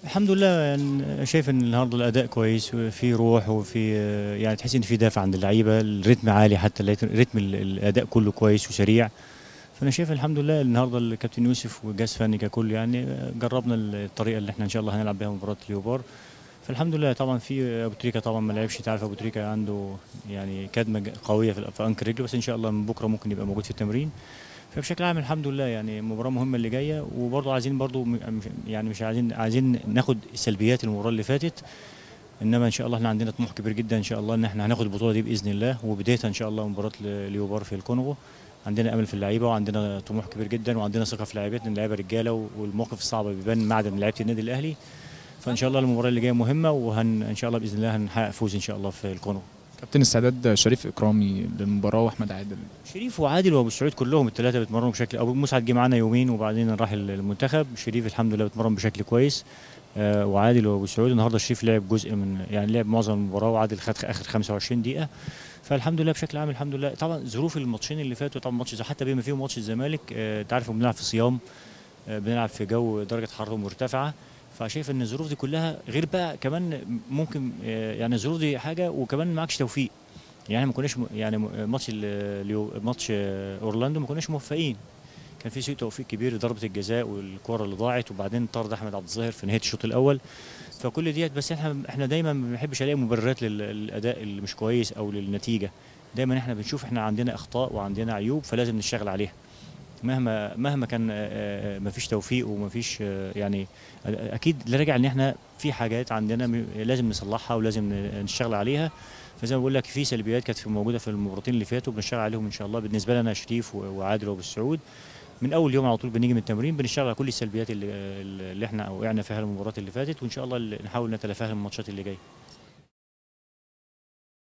الحمد لله يعني شايف ان النهارده الاداء كويس وفي روح وفي يعني تحس ان في دافع عند اللعيبه الريتم عالي حتى رتم الاداء كله كويس وسريع فانا شايف الحمد لله النهارده الكابتن يوسف والجهاز الفني ككل يعني جربنا الطريقه اللي احنا ان شاء الله هنلعب بيها مباراه ليوبار فالحمد لله طبعا في ابو تريكه طبعا ما لعبش تعرف ابو تريكه عنده يعني كدمه قويه في في انكر رجله بس ان شاء الله من بكره ممكن يبقى موجود في التمرين فبشكل عام الحمد لله يعني مباراه مهمه اللي جايه وبرضه عايزين برضه يعني مش عايزين عايزين ناخد سلبيات المباراه اللي فاتت انما ان شاء الله احنا عندنا طموح كبير جدا ان شاء الله ان احنا هناخد البطوله دي باذن الله وبدايتها ان شاء الله مباراه ليوبار في الكونغو عندنا امل في اللعيبه وعندنا طموح كبير جدا وعندنا ثقه في لعيبتنا اللعيبه رجاله والموقف الصعب بيبان معدن لعيبه النادي الاهلي فان شاء الله المباراه اللي جايه مهمه وهن ان شاء الله باذن الله هنحقق فوز ان شاء الله في الكونغو كابتن استعداد شريف اكرامي للمباراه واحمد عادل شريف وعادل وابو سعود كلهم الثلاثه بيتمرنوا بشكل ابو مسعد جه معانا يومين وبعدين راح المنتخب شريف الحمد لله بيتمرن بشكل كويس آه وعادل وابو سعود النهارده شريف لعب جزء من يعني لعب معظم المباراه وعادل خد اخر 25 دقيقه فالحمد لله بشكل عام الحمد لله طبعا ظروف الماتشين اللي فاتوا طبعا ماتش حتى بما فيهم ماتش الزمالك آه انت عارف بنلعب في صيام آه بنلعب في جو درجه حراره مرتفعه فشايف ان الظروف دي كلها غير بقى كمان ممكن يعني الظروف دي حاجه وكمان معكش توفيق يعني ما كناش يعني ماتش ماتش اورلاندو ما كناش موفقين كان في سوء توفيق كبير ضربه الجزاء والكره اللي ضاعت وبعدين طرد احمد عبد الظاهر في نهايه الشوط الاول فكل ديت بس احنا احنا دايما ما بنحبش الاقي مبررات للاداء اللي مش كويس او للنتيجه دايما احنا بنشوف احنا عندنا اخطاء وعندنا عيوب فلازم نشتغل عليها مهما مهما كان ما فيش توفيق وما فيش يعني اكيد اللي راجع ان احنا في حاجات عندنا لازم نصلحها ولازم نشتغل عليها فزي ما بقول لك في سلبيات كانت موجوده في المباراتين اللي فاتوا بنشتغل عليهم ان شاء الله بالنسبه لنا شريف وعادل وابو السعود من اول يوم على طول بنيجي من التمرين بنشتغل على كل السلبيات اللي, اللي احنا وقعنا فيها المباريات اللي فاتت وان شاء الله نحاول نتلافاها الماتشات اللي جايه